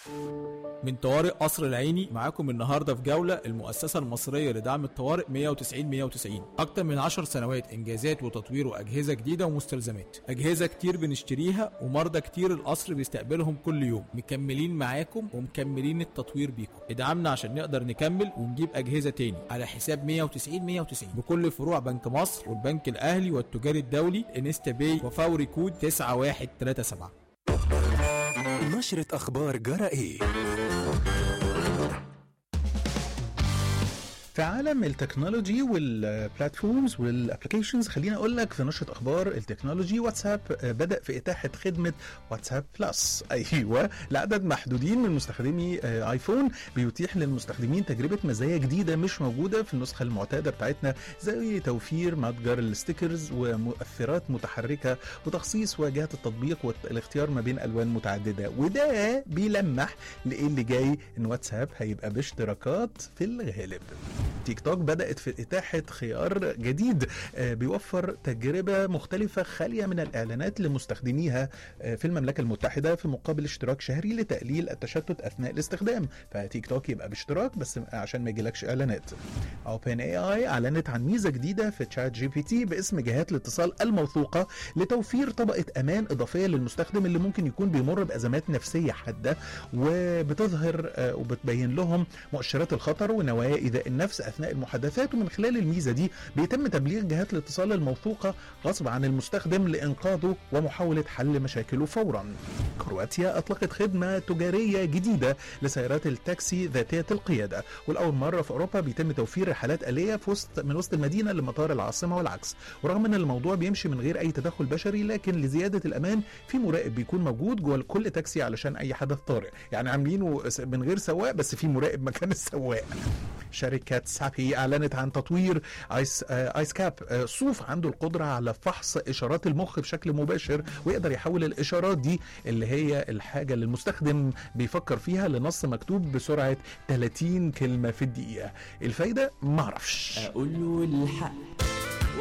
من طوارئ قصر العيني معاكم النهارده في جوله المؤسسه المصريه لدعم الطوارئ 190 190 اكتر من 10 سنوات انجازات وتطوير واجهزه جديده ومستلزمات اجهزه كتير بنشتريها ومرضى كتير القصر بيستقبلهم كل يوم مكملين معاكم ومكملين التطوير بيكم ادعمنا عشان نقدر نكمل ونجيب اجهزه تاني على حساب 190 190 بكل فروع بنك مصر والبنك الاهلي والتجاري الدولي انستا باي وفوري كود 9137 نشرة أخبار جرى إيه؟ في عالم التكنولوجي والبلاتفورمز والابلكيشنز خليني اقول لك في نشره اخبار التكنولوجي واتساب بدا في اتاحه خدمه واتساب بلس ايوه لعدد محدودين من مستخدمي ايفون بيتيح للمستخدمين تجربه مزايا جديده مش موجوده في النسخه المعتاده بتاعتنا زي توفير متجر الستيكرز ومؤثرات متحركه وتخصيص واجهه التطبيق والاختيار ما بين الوان متعدده وده بيلمح لايه اللي جاي ان واتساب هيبقى باشتراكات في الغالب تيك توك بدأت في إتاحة خيار جديد بيوفر تجربة مختلفة خالية من الإعلانات لمستخدميها في المملكة المتحدة في مقابل اشتراك شهري لتقليل التشتت أثناء الاستخدام فتيك توك يبقى باشتراك بس عشان ما يجيلكش إعلانات اوبن اي اي أعلنت عن ميزة جديدة في تشات جي بي تي باسم جهات الاتصال الموثوقة لتوفير طبقة أمان إضافية للمستخدم اللي ممكن يكون بيمر بأزمات نفسية حادة وبتظهر وبتبين لهم مؤشرات الخطر ونوايا إيذاء النفس اثناء المحادثات ومن خلال الميزه دي بيتم تبليغ جهات الاتصال الموثوقه غصب عن المستخدم لانقاذه ومحاوله حل مشاكله فورا. كرواتيا اطلقت خدمه تجاريه جديده لسيارات التاكسي ذاتيه القياده والاول مره في اوروبا بيتم توفير رحلات اليه في وسط من وسط المدينه لمطار العاصمه والعكس ورغم ان الموضوع بيمشي من غير اي تدخل بشري لكن لزياده الامان في مراقب بيكون موجود جوه كل تاكسي علشان اي حدث طارئ يعني عاملينه من غير سواق بس في مراقب مكان السواق. شركه سابي اعلنت عن تطوير ايس آه ايس كاب آه صوف عنده القدره على فحص اشارات المخ بشكل مباشر ويقدر يحول الاشارات دي اللي هي الحاجه اللي المستخدم بيفكر فيها لنص مكتوب بسرعه 30 كلمه في الدقيقه الفايده معرفش اقول له الحق